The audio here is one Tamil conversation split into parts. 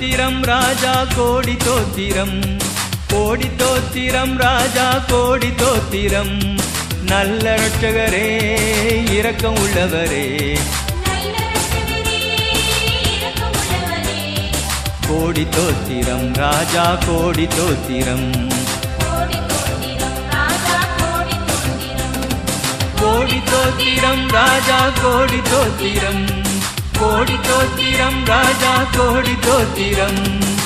தோத்திரம் ராஜா கோடி தோத்திரம் கோடி தோத்திரம் ராஜா கோடி தோத்திரம் நல்ல ரட்சகரே இரக்கம் உள்ளவரே நல்ல ரட்சகரே இரக்கமுள்ளவரே கோடி தோத்திரம் ராஜா கோடி தோத்திரம் கோடி தோத்திரம் ராஜா கோடி தோத்திரம் கோடி தோத்திரம் ராஜா கோடி தோத்திரம் கோடி தோத்திரம் ராஜா கோடி தோத்திரம்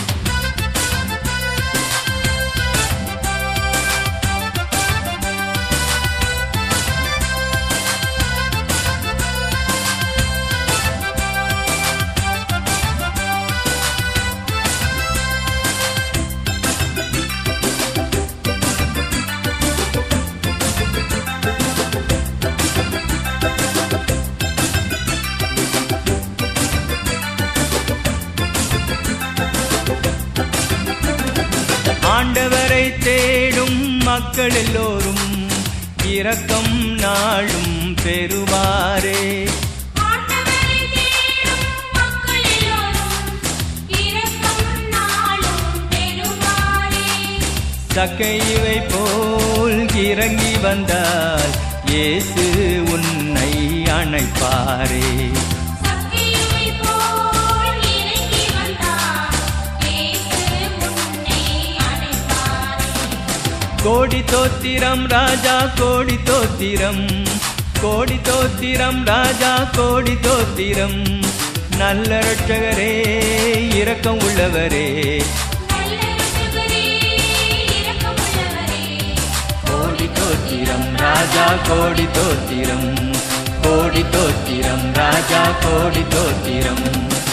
ஆண்டவரை தேடும் மக்கள் எல்லோரும் இரக்கம் நாளும் பெறுவாரே ஆண்டவரை தேடும் மக்கள் எல்லோரும் இரக்கம் நாளும் பெறுவாரே சக்கைவை போல் இறங்கி வந்தால் இயேசு உன்னை அணைப்பாரே சக்கையை போல் இறங்கி வந்தார் இயேசு உன்னை அழைப்பாரே கோடி தோத்திரம் ராஜா கோடி தோத்திரம் கோடி தோத்திரம் ராஜா கோடி தோத்திரம் நல்ல ரட்சகரே இரக்கம் உள்ளவரே நல்ல ரட்சகரே இரக்கமுள்ளவரே கோடி தோத்திரம் ராஜா கோடி தோத்திரம் கோடி தோத்திரம் ராஜா கோடி தோத்திரம்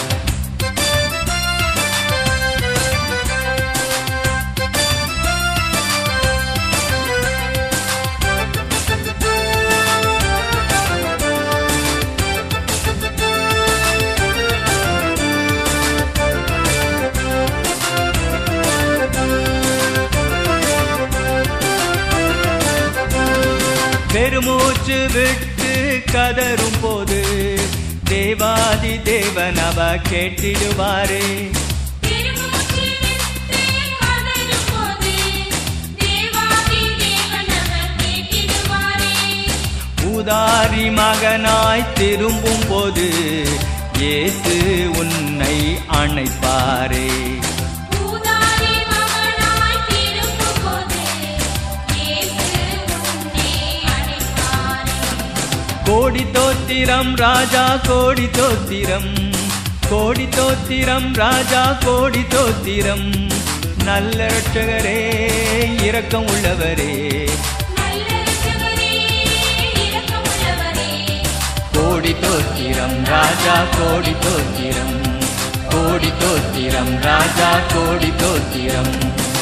பெருமூச்சு விட்டு கதரும் போது தேவாதி தேவன் அவ கேட்டிடுவாரே திருமூச்சு விட்டு கதறும் போது தேவாதி தேவன் அவர் கேட்டிடுவாரே ஊதாரி மகனாய் திரும்பும் போது இயேசு உன்னை அணைப்பாரே பூதாரி மகனாய் திரும்பும்போது இயேசு உன்னை அழைப்பாரே கோடி தோத்திரம் ராஜா கோடி தோத்திரம் கோடி தோத்திரம் ராஜா கோடி தோத்திரம் நல்ல ரட்சகரே இரக்கம் உள்ளவரே நல்ல ரட்சகரே இரக்கமுள்ளவரே கோடி தோத்திரம் ராஜா கோடி தோத்திரம் கோடி தோத்திரம் ராஜா கோடி தோத்திரம்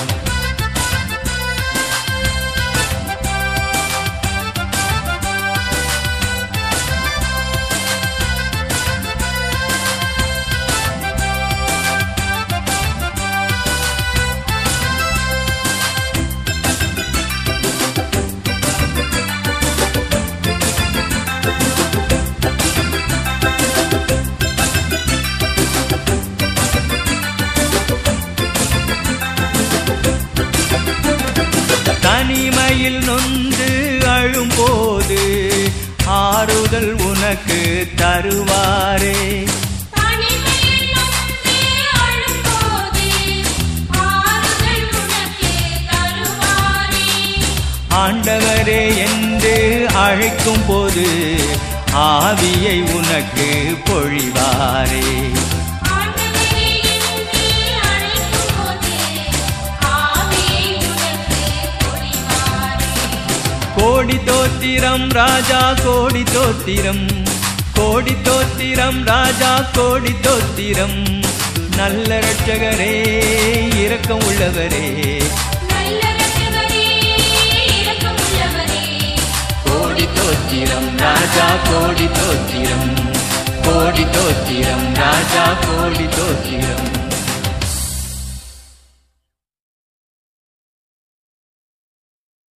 தனிமையில் நொந்து அழும்போது ஆறுதல் உனக்கு தருவாரே தனிமையில் நொந்து அழும்போது ஆறுதல் உனக்கு தருவாரே ஆண்டவரே என்று அழைக்கும் போது ஆவியை உனக்கு பொழிவாரே ஆண்டவரே என்று அழைக்கும்போது ஆவியை உனக்கு பொழிவாரே கோடி தோத்திரம் ராஜா கோடி தோத்திரம் கோடி தோத்திரம் ராஜா கோடி தோத்திரம் நல்ல ரட்சகரே இரக்கம் உள்ளவரே நல்ல ரட்சகரே இரக்கமுள்ளவரே கோடி தோத்திரம் ராஜா கோடி தோத்திரம் கோடி தோத்திரம் ராஜா கோடி தோத்திரம்